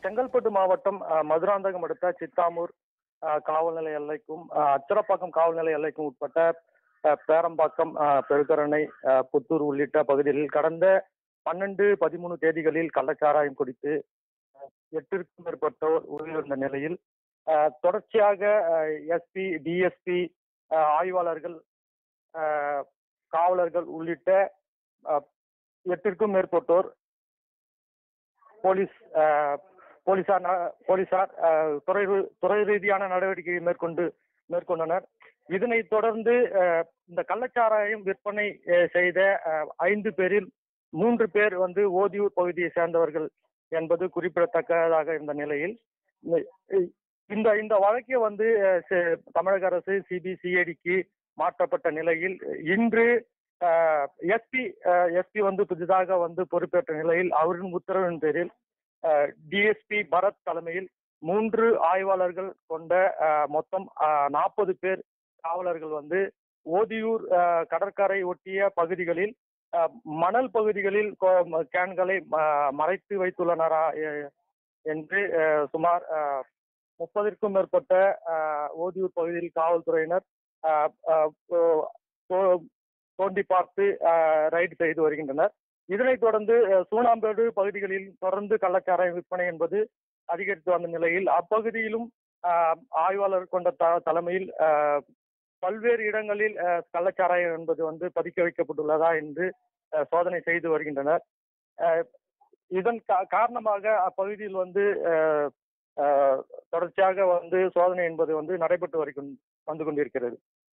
செங்கல்பட்டு மாவட்டம் அஹ், மதுராந்தகம் அடுத்த சித்தாமூர் அஹ், காவல் நிலைய எல்லைக்கும் அஹ், அச்சரப்பாக்கம் காவல் நிலைய எல்லைக்கும் உட்பட்ட அஹ், பேரம்பாக்கம் அஹ், பெருக்கரணை அஹ், புத்தூர் உள்ளிட்ட பகுதிகளில் கடந்த பன்னெண்டு பதிமூணு தேதிகளில் கள்ளச்சாராயம் குடித்து அஹ், எட்டிற்கும் மேற்பட்டோர் உயிரிழந்த நிலையில் அஹ், தொடர்ச்சியாக எஸ்பி டிஎஸ்பி ஆய்வாளர்கள் அஹ், காவலர்கள் உள்ளிட்ட அஹ், எட்டிற்கும் மேற்பட்டோர் போலீஸ் அஹ், போலீசார் ந- போலீசார் அஹ், துறை ரீ- துறை ரீதியான நடவடிக்கையை மேற்கொண்டு மேற்கொண்டனர் இதனைத் தொடர்ந்து அஹ், இந்த கள்ளச்சாராயம் விற்பனை அஹ், செய்த அஹ், ஐந்து பேரில் மூன்று பேர் வந்து ஓதியூர் பகுதியை சேர்ந்தவர்கள் என்பது குறிப்பிடத்தக்கதாக இருந்த நிலையில் இந்த- இந்த இந்த வழக்கை வந்து அஹ், செ- தமிழக அரசு சிபிசிஐடிக்கு மாற்றப்பட்ட நிலையில் இன்று எஸ்பி எஸ்பி வந்து புதிதாக வந்து பொறுப்பேற்ற நிலையில் அவரின் உத்தரவின் பேரில் டிஎஸ்பி பரத் தலைமையில் மூன்று ஆய்வாளர்கள் கொண்ட அஹ், மொத்தம் நாற்பது பேர் காவலர்கள் வந்து ஓதியூர் அஹ், கடற்கரை ஒட்டிய பகுதிகளில் அஹ், மணல் பகுதிகளில் கொ- கேன்களை ம- மறைத்து வைத்துள்ளனரா எ- என்று அஹ், சுமார் முப்பதிற்கும் மேற்பட்ட அஹ், ஓதியூர் பகுதியில் காவல்துறையினர் அஹ், அஹ், தோ- தோ- தோண்டி பார்த்து ரைடு செய்து வருகின்றனர் இதனைத் தொடர்ந்து அஹ், சூனாம்பேடு பகுதிகளில் தொடர்ந்து கள்ளச்சாராய விற்பனை என்பது அதிகரித்து வந்த நிலையில் அப்பகுதியிலும் அஹ், ஆய்வாளர் கொண்ட த- தலைமையில் அஹ், பல்வேறு இடங்களில் அஹ், கள்ளச்சாராயம் என்பது வந்து பதுக்க வைக்கப்பட்டுள்ளதா என்று அஹ், சோதனை செய்து வருகின்றனர் அஹ், இதன் கா- காரணமாக அப்பகுதியில் வந்து அஹ், அஹ், தொடர்ச்சியாக வந்து சோதனை என்பது வந்து நடைபெற்று வருகின்- வந்து கொண்டிருக்கிறது